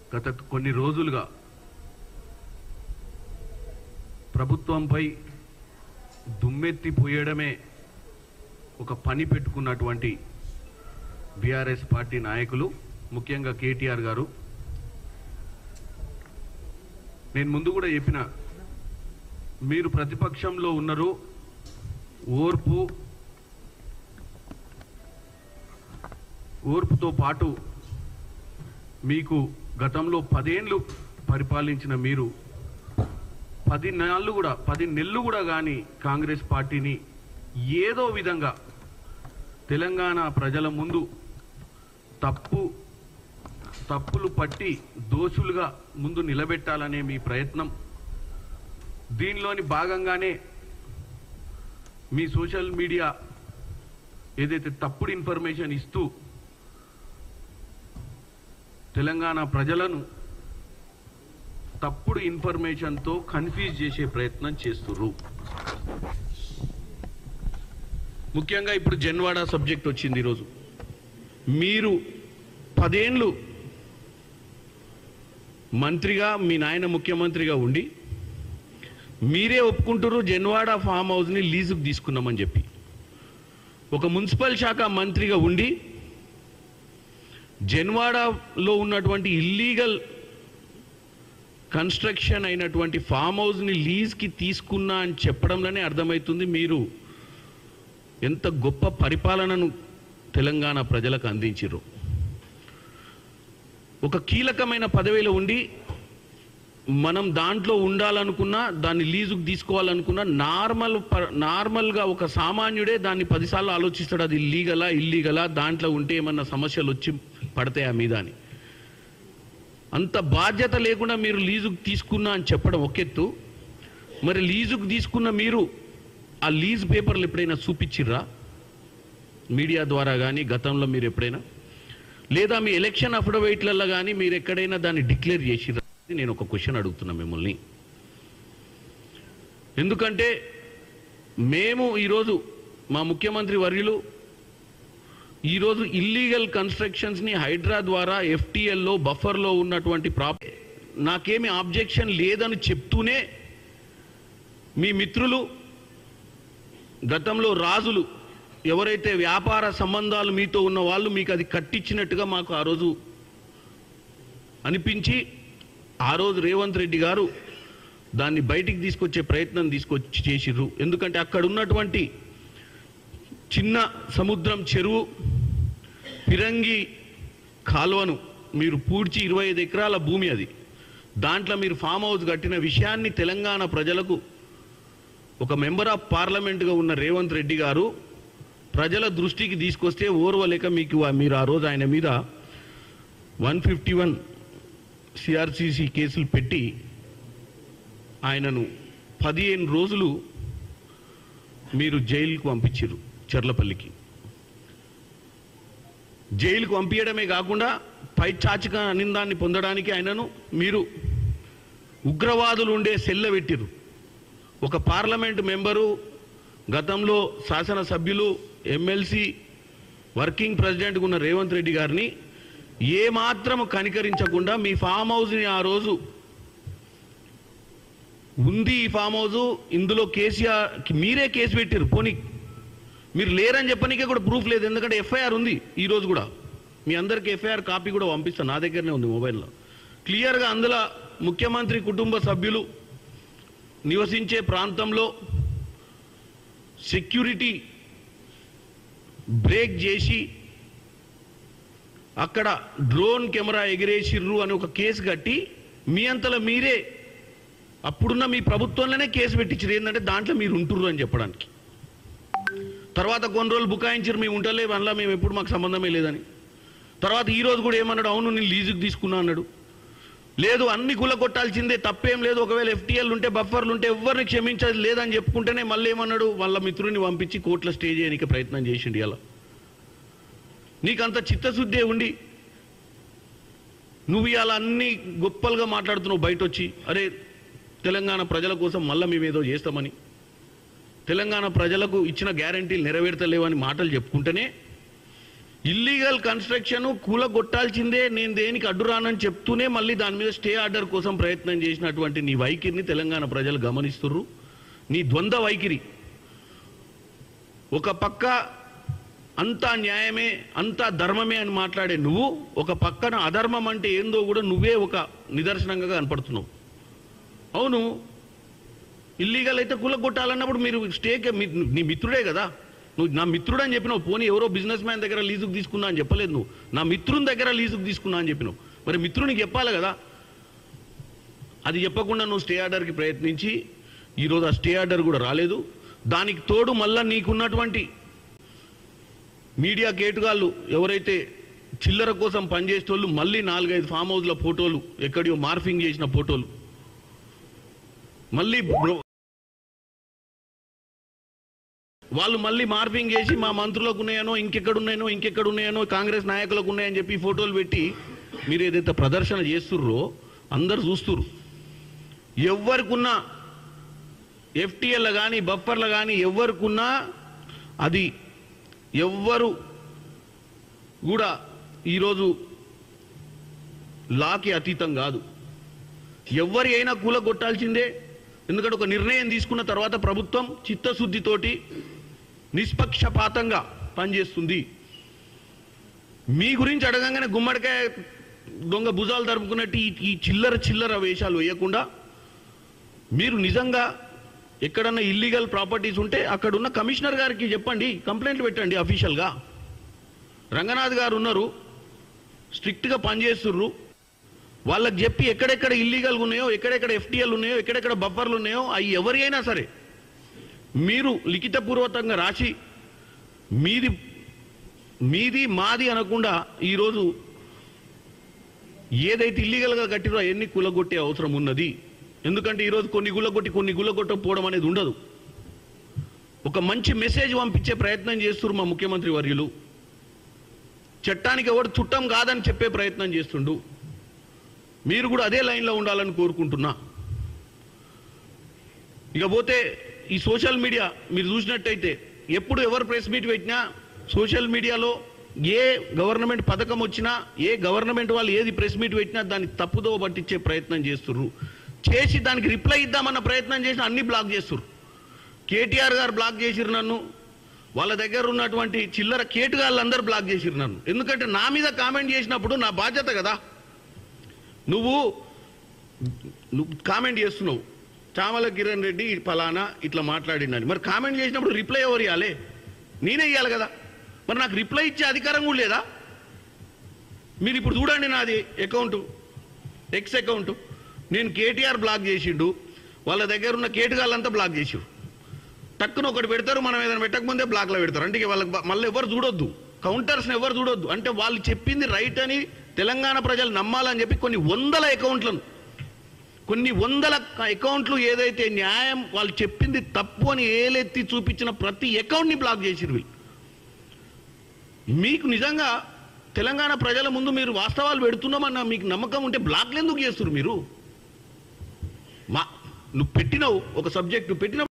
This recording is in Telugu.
గత కొన్ని రోజులుగా ప్రభుత్వంపై దుమ్మెత్తిపోయడమే ఒక పని పెట్టుకున్నటువంటి బీఆర్ఎస్ పార్టీ నాయకులు ముఖ్యంగా కేటీఆర్ గారు నేను ముందు కూడా చెప్పిన మీరు ప్రతిపక్షంలో ఉన్నారు ఓర్పు ఓర్పుతో పాటు మీకు గతంలో పదేండ్లు పరిపాలించిన మీరు పది నెలలు కూడా పది నెలలు కూడా కానీ కాంగ్రెస్ పార్టీని ఏదో విధంగా తెలంగాణ ప్రజల ముందు తప్పు తప్పులు పట్టి దోషులుగా ముందు నిలబెట్టాలనే మీ ప్రయత్నం దీనిలోని భాగంగానే మీ సోషల్ మీడియా ఏదైతే తప్పుడు ఇన్ఫర్మేషన్ ఇస్తూ తెలంగాణ ప్రజలను తప్పుడు ఇన్ఫర్మేషన్తో కన్ఫ్యూజ్ చేసే ప్రయత్నం చేస్తుర్రు ముఖ్యంగా ఇప్పుడు జన్వాడ సబ్జెక్ట్ వచ్చింది ఈరోజు మీరు పదేండ్లు మంత్రిగా మీ నాయన ముఖ్యమంత్రిగా ఉండి మీరే ఒప్పుకుంటారు జన్వాడ ఫామ్ హౌస్ని లీజుకు తీసుకున్నామని చెప్పి ఒక మున్సిపల్ శాఖ మంత్రిగా ఉండి జన్వాడలో ఉన్నటువంటి ఇల్లీగల్ కన్స్ట్రక్షన్ అయినటువంటి ఫామ్ హౌస్ని లీజ్కి తీసుకున్నా అని చెప్పడంలోనే అర్థమవుతుంది మీరు ఎంత గొప్ప పరిపాలనను తెలంగాణ ప్రజలకు అందించారు ఒక కీలకమైన పదవిలో ఉండి మనం దాంట్లో ఉండాలనుకున్నా దాన్ని లీజుకు తీసుకోవాలనుకున్నా నార్మల్ ప- నార్మల్గా ఒక సామాన్యుడే దాన్ని పదిసార్లు ఆలోచిస్తాడు అది లీగలా ఇల్లీగలా దాంట్లో ఉంటే ఏమన్నా సమస్యలు వచ్చి పడతాయా మీద అని అంత బాధ్యత లేకుండా మీరు లీజుకు తీసుకున్నా అని చెప్పడం ఒకెత్తు మరి లీజుకు తీసుకున్న మీరు ఆ లీజ్ పేపర్లు ఎప్పుడైనా చూపించిర్రా మీడియా ద్వారా కానీ గతంలో మీరు ఎప్పుడైనా లేదా మీ ఎలక్షన్ అఫిడవిట్లలో కానీ మీరు ఎక్కడైనా దాన్ని డిక్లేర్ చేసిర్రా అని నేను ఒక క్వశ్చన్ అడుగుతున్నా మిమ్మల్ని ఎందుకంటే మేము ఈరోజు మా ముఖ్యమంత్రి వర్యులు ఈరోజు ఇల్లీగల్ కన్స్ట్రక్షన్స్ని హైడ్రా ద్వారా ఎఫ్టీఎల్లో బఫర్లో ఉన్నటువంటి ప్రాప్ నాకేమి ఆబ్జెక్షన్ లేదని చెప్తూనే మీ మిత్రులు గతంలో రాజులు ఎవరైతే వ్యాపార సంబంధాలు మీతో ఉన్న వాళ్ళు మీకు అది కట్టించినట్టుగా మాకు ఆ రోజు అనిపించి ఆ రోజు రేవంత్ రెడ్డి గారు దాన్ని బయటికి తీసుకొచ్చే ప్రయత్నం తీసుకొచ్చి చేసిర్రు ఎందుకంటే అక్కడ ఉన్నటువంటి చిన్న సముద్రం చెరువు పిరంగి కాలువను మీరు పూడ్చి ఇరవై ఐదు ఎకరాల భూమి అది దాంట్లో మీరు ఫామ్ హౌస్ కట్టిన విషయాన్ని తెలంగాణ ప్రజలకు ఒక మెంబర్ ఆఫ్ పార్లమెంట్గా ఉన్న రేవంత్ రెడ్డి గారు ప్రజల దృష్టికి తీసుకొస్తే ఓర్వలేక మీకు ఆ- మీరు ఆ రోజు ఆయన మీద వన్ ఫిఫ్టీ వన్ సిఆర్సిసి కేసులు పెట్టి ఆయనను పదిహేను రోజులు మీరు జైలుకు పంపించారు చర్లపల్లికి జైలుకు పంపించడమే కాకుండా పైచాచిక నిందాన్ని పొందడానికి ఆయనను మీరు ఉగ్రవాదులు ఉండే సెల్ల పెట్టిరు ఒక పార్లమెంట్ మెంబరు గతంలో శాసనసభ్యులు ఎమ్మెల్సీ వర్కింగ్ ప్రెసిడెంట్గా ఉన్న రేవంత్ రెడ్డి గారిని ఏమాత్రం కనికరించకుండా మీ ఫామ్ హౌస్ని ఆ రోజు ఉంది ఈ ఫామ్ హౌస్ ఇందులో కేసీఆర్ మీరే కేసు పెట్టారు పోనీ మీరు లేరని చెప్పనీకే కూడా ప్రూఫ్ లేదు ఎందుకంటే ఎఫ్ఐఆర్ ఉంది ఈ రోజు కూడా మీ అందరికి ఎఫ్ఐఆర్ కాపీ కూడా పంపిస్తాను నా దగ్గరనే ఉంది మొబైల్లో క్లియర్గా అందులో ముఖ్యమంత్రి కుటుంబ సభ్యులు నివసించే ప్రాంతంలో సెక్యూరిటీ బ్రేక్ చేసి అక్కడ డ్రోన్ కెమెరా ఎగిరేసిర్రు అని ఒక కేసు కట్టి మీ అంతలో మీరే అప్పుడున్న మీ ప్రభుత్వంలోనే కేసు పెట్టించారు ఏంటంటే దాంట్లో మీరు ఉంటుర్రు అని చెప్పడానికి తర్వాత కొన్ని రోజులు బుకాయించారు మేము ఉంటలే అందులో మేము ఎప్పుడు మాకు సంబంధమే లేదని తర్వాత ఈ రోజు కూడా ఏమన్నాడు అవును నేను లీజుకి తీసుకున్నా అన్నాడు లేదు అన్ని కుల కొట్టాల్సిందే తప్పేం లేదు ఒకవేళ ఎఫ్టీఎల్ ఉంటే బఫర్లు ఉంటే ఎవరిని క్షమించేది లేదని చెప్పుకుంటేనే మళ్ళీ ఏమన్నాడు వాళ్ళ మిత్రుని పంపించి కోర్టులో స్టే చేయడానికి ప్రయత్నం చేసిండు ఇలా నీకంత చిత్తశుద్ధి ఉండి నువ్వు ఇవాళ అన్ని గొప్పలుగా మాట్లాడుతున్నావు బయట వచ్చి అరే తెలంగాణ ప్రజల కోసం మళ్ళీ మేము ఏదో చేస్తామని తెలంగాణ ప్రజలకు ఇచ్చిన గ్యారంటీలు నెరవేర్తలేవని మాటలు చెప్పుకుంటేనే ఇల్లీగల్ కన్స్ట్రక్షన్ కూలగొట్టాల్సిందే నేను దేనికి అడ్డు రానని చెప్తూనే మళ్ళీ దాని మీద స్టే ఆర్డర్ కోసం ప్రయత్నం చేసినటువంటి నీ వైఖరిని తెలంగాణ ప్రజలు గమనిస్తుర్రు నీ ద్వంద్వ వైఖరి ఒక పక్క అంతా న్యాయమే అంతా ధర్మమే అని మాట్లాడే నువ్వు ఒక పక్కన అధర్మం అంటే ఏందో కూడా నువ్వే ఒక నిదర్శనంగా కనపడుతున్నావు అవును ఇల్లీగల్ అయితే కూలగొట్టాలన్నప్పుడు మీరు స్టేక్ నీ మిత్రుడే కదా నువ్వు నా మిత్రుడు అని చెప్పినావు పోనీ ఎవరో బిజినెస్ మ్యాన్ దగ్గర లీజుకు తీసుకున్నా అని చెప్పలేదు నువ్వు నా మిత్రుని దగ్గర లీజుకు తీసుకున్నా అని చెప్పినావు మరి మిత్రునికి చెప్పాలి కదా అది చెప్పకుండా నువ్వు స్టే ఆర్డర్కి ప్రయత్నించి ఈరోజు ఆ స్టే ఆర్డర్ కూడా రాలేదు దానికి తోడు మళ్ళా నీకున్నటువంటి మీడియా కేటుగాళ్ళు ఎవరైతే చిల్లర కోసం పనిచేసేటోళ్ళు మళ్ళీ నాలుగైదు ఫామ్ హౌస్ల ఫోటోలు ఎక్కడియో మార్ఫింగ్ చేసిన ఫోటోలు మళ్ళీ బ్రో- వాళ్ళు మళ్ళీ మార్పింగ్ చేసి మా మంత్రులకు ఉన్నాయనో ఇంకెక్కడ ఉన్నాయనో ఇంకెక్కడ ఉన్నాయనో కాంగ్రెస్ నాయకులకు ఉన్నాయని చెప్పి ఫోటోలు పెట్టి మీరు ఏదైతే ప్రదర్శన చేస్తుర్రో అందరు చూస్తుర్రు ఎవరికున్నా ఎఫ్టీఎల్ కానీ బఫర్లు కానీ ఎవరికున్నా అది ఎవ్వరు కూడా ఈరోజు లాకి అతీతం కాదు ఎవరి అయినా కూలగొట్టాల్సిందే ఎందుకంటే ఒక నిర్ణయం తీసుకున్న తర్వాత ప్రభుత్వం చిత్తశుద్ధితోటి నిష్పక్షపాతంగా పనిచేస్తుంది మీ గురించి అడగంగానే గుమ్మడికాయ దొంగ భుజాలు తరుపుకున్నట్టు ఈ ఈ చిల్లర చిల్లర వేషాలు వేయకుండా మీరు నిజంగా ఎక్కడన్నా ఇల్లీగల్ ప్రాపర్టీస్ ఉంటే అక్కడ ఉన్న కమిషనర్ గారికి చెప్పండి కంప్లైంట్లు పెట్టండి అఫీషియల్గా రంగనాథ్ గారు ఉన్నారు స్ట్రిక్ట్గా పనిచేస్తుర్రు వాళ్ళకి చెప్పి ఎక్కడెక్కడ ఇల్లీగల్గా ఉన్నాయో ఎక్కడెక్కడ ఎఫ్టీఎల్ ఉన్నాయో ఎక్కడెక్కడ బఫర్లు ఉన్నాయో అవి ఎవరి అయినా సరే మీరు లిఖితపూర్వకంగా రాసి మీది మీది మాది అనకుండా ఈరోజు ఏదైతే ఇల్లీగల్గా కట్టిరో అవన్నీ కులగొట్టే అవసరం ఉన్నది ఎందుకంటే ఈరోజు కొన్ని గుల్లగొట్టి కొన్ని గుల్లగొట్టకపోవడం అనేది ఉండదు ఒక మంచి మెసేజ్ పంపించే ప్రయత్నం చేస్తున్నారు మా ముఖ్యమంత్రి వర్యులు చట్టానికి ఎవరు చుట్టం కాదని చెప్పే ప్రయత్నం చేస్తుండు మీరు కూడా అదే లైన్లో ఉండాలని కోరుకుంటున్నా ఇకపోతే ఈ సోషల్ మీడియా మీరు చూసినట్టయితే ఎప్పుడు ఎవరు ప్రెస్ మీట్ పెట్టినా సోషల్ మీడియాలో ఏ గవర్నమెంట్ పథకం వచ్చినా ఏ గవర్నమెంట్ వాళ్ళు ఏది ప్రెస్ మీట్ పెట్టినా దాన్ని తప్పుదో పట్టించే ప్రయత్నం చేస్తుర్రు చేసి దానికి రిప్లై ఇద్దామన్న ప్రయత్నం చేసిన అన్ని బ్లాక్ చేస్తుర్రు కేటీఆర్ గారు బ్లాక్ చేసిరు నన్ను వాళ్ళ దగ్గర ఉన్నటువంటి చిల్లర కేటుగాళ్ళందరూ బ్లాక్ చేసిరు నన్ను ఎందుకంటే నా మీద కామెంట్ చేసినప్పుడు నా బాధ్యత కదా నువ్వు నువ్వు కామెంట్ చేస్తున్నావు చామల కిరణ్ రెడ్డి ఫలానా ఇట్లా మాట్లాడిందని మరి కామెంట్ చేసినప్పుడు రిప్లై ఎవరు ఇవ్వాలి నేనే ఇవ్వాలి కదా మరి నాకు రిప్లై ఇచ్చే అధికారం కూడా లేదా మీరు ఇప్పుడు చూడండి నాది అకౌంట్ ఎక్స్ అకౌంట్ నేను కేటీఆర్ బ్లాక్ చేసిండు వాళ్ళ దగ్గర ఉన్న కేటుగాళ్ళంతా బ్లాక్ చేసిరు టక్కున ఒకటి పెడతారు మనం ఏదైనా పెట్టకముందే బ్లాక్లో పెడతారు అంటే ఇక వాళ్ళకి బ- మళ్ళీ ఎవరు చూడొద్దు కౌంటర్స్ని ఎవరు చూడొద్దు అంటే వాళ్ళు చెప్పింది రైట్ అని తెలంగాణ ప్రజలు నమ్మాలని చెప్పి కొన్ని వందల అకౌంట్లను కొన్ని వందల అకౌంట్లు ఏదైతే న్యాయం వాళ్ళు చెప్పింది తప్పు అని ఏలెత్తి చూపించిన ప్రతి అకౌంట్ని బ్లాక్ చేసిరు వీళ్ళు మీకు నిజంగా తెలంగాణ ప్రజల ముందు మీరు వాస్తవాలు పెడుతున్నామన్న మీకు నమ్మకం ఉంటే బ్లాక్లు ఎందుకు చేస్తారు మీరు మా నువ్వు పెట్టినవు ఒక సబ్జెక్టు పెట్టిన